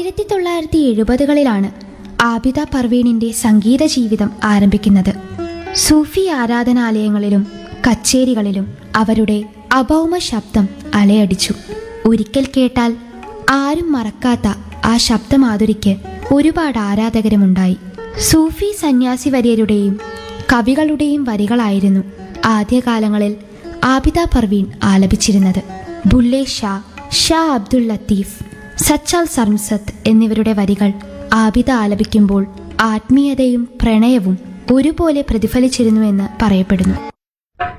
ആയിരത്തി തൊള്ളായിരത്തി എഴുപതുകളിലാണ് ആബിദ പർവീണിന്റെ സംഗീത ജീവിതം ആരംഭിക്കുന്നത് സൂഫി ആരാധനാലയങ്ങളിലും കച്ചേരികളിലും അവരുടെ അഭൗമ ശബ്ദം അലയടിച്ചു ഒരിക്കൽ കേട്ടാൽ ആരും മറക്കാത്ത ആ ശബ്ദമാധുരിക്ക് ഒരുപാട് ആരാധകരുമുണ്ടായി സൂഫി സന്യാസി വര്യരുടെയും കവികളുടെയും വരികളായിരുന്നു ആദ്യകാലങ്ങളിൽ ആബിദ പർവീൺ ആലപിച്ചിരുന്നത് ബുല്ലേ ഷാ ഷാ അബ്ദുൽ ലത്തീഫ് സച്ചാൽ സർംസത്ത് എന്നിവരുടെ വരികൾ ആബിദ ആലപിക്കുമ്പോൾ ആത്മീയതയും പ്രണയവും ഒരുപോലെ പ്രതിഫലിച്ചിരുന്നുവെന്ന് പറയപ്പെടുന്നു